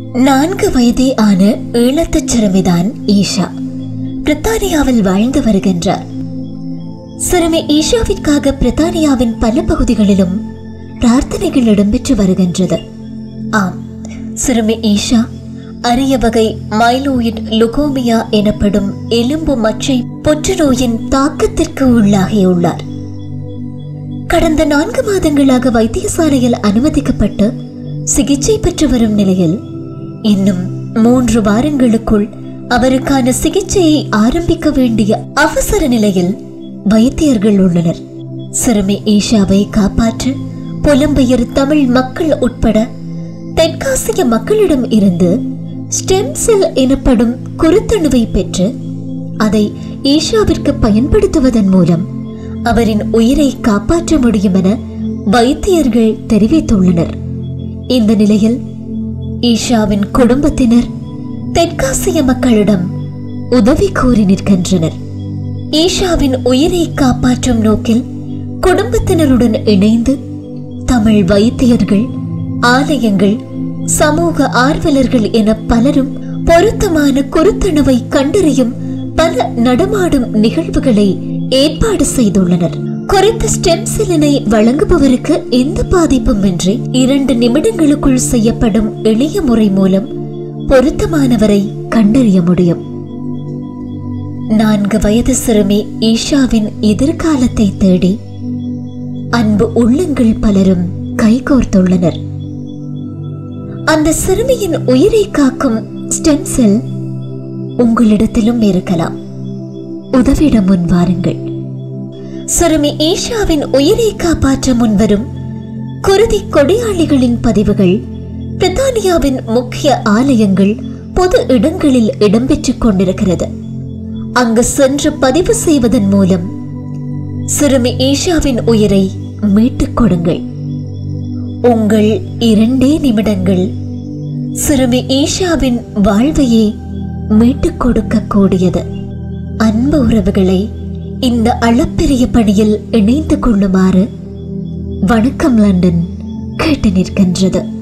நான்கு வயதே ஆன ஈழத்துச் சிறுமிதான் ஈஷா பிரித்தானியாவில் வாழ்ந்து வருகின்றார் சிறுமி ஈஷாவிற்காக பிரித்தானியாவின் பல பகுதிகளிலும் பிரார்த்தனைகள் இடம்பெற்று வருகின்றது ஆம் சிறுமி ஈஷா அரிய வகை மைலோயிட் லுகோமியா எனப்படும் எலும்பு மச்சை புற்றுநோயின் தாக்கத்திற்கு உள்ளாகியுள்ளார் கடந்த நான்கு மாதங்களாக வைத்தியசாலையில் அனுமதிக்கப்பட்டு சிகிச்சை பெற்று வரும் நிலையில் இன்னும் மூன்று வாரங்களுக்குள் அவருக்கான சிகிச்சையை ஆரம்பிக்க வேண்டிய அவசர நிலையில் வைத்தியர்கள் உள்ளனர் சிறுமி ஈஷாவை காப்பாற்ற புலம்பெயர் தமிழ் மக்கள் உட்பட தெற்காசிய மக்களிடம் இருந்து ஸ்டெம் செல் எனப்படும் குருத்தணுவை பெற்று அதை ஈஷாவிற்கு பயன்படுத்துவதன் மூலம் அவரின் உயிரை காப்பாற்ற முடியும் என வைத்தியர்கள் தெரிவித்துள்ளனர் இந்த நிலையில் ஈஷாவின் குடும்பத்தினர் தெற்காசிய மக்களிடம் உதவி கோரி நிற்கின்றனர் ஈஷாவின் உயிரை காப்பாற்றும் நோக்கில் குடும்பத்தினருடன் இணைந்து தமிழ் வைத்தியர்கள் ஆலயங்கள் சமூக ஆர்வலர்கள் என பலரும் பொருத்தமான குருத்தணுவை கண்டறியும் பல நடமாடும் நிகழ்வுகளை ஏற்பாடு செய்துள்ளனர் குறித்த ஸ்டெம் செல்லினை வழங்குபவருக்கு எந்த பாதிப்பும் இன்றி இரண்டு நிமிடங்களுக்குள் செய்யப்படும் எளிய முறை மூலம் பொருத்தமானவரை கண்டறிய முடியும் நான்கு வயது சிறுமி ஈஷாவின் எதிர்காலத்தை தேடி அன்பு உள்ளங்கள் பலரும் கைகோர்த்துள்ளனர் அந்த சிறுமியின் உயிரை காக்கும் ஸ்டெம் செல் உங்களிடத்திலும் இருக்கலாம் உதவிட முன் வாருங்கள் சிறுமி ஈஷாவின் உயிரை காப்பாற்ற முன்வரும் குருதி கொடியாளிகளின் பதிவுகள் பிரித்தானியாவின் முக்கிய ஆலயங்கள் பொது இடங்களில் இடம்பெற்றுக் கொண்டிருக்கிறது அங்கு சென்று பதிவு செய்வதன் மூலம் சிறுமி ஈஷாவின் உயிரை மீட்டுக் கொடுங்கள் உங்கள் இரண்டே நிமிடங்கள் சிறுமி ஈஷாவின் வாழ்வையே மீட்டுக் கொடுக்க கூடியது அன்பு உறவுகளை இந்த அளப்பெரிய பணியில் இணைந்து கொள்ளுமாறு வணக்கம் லண்டன் கேட்டு நிற்கின்றது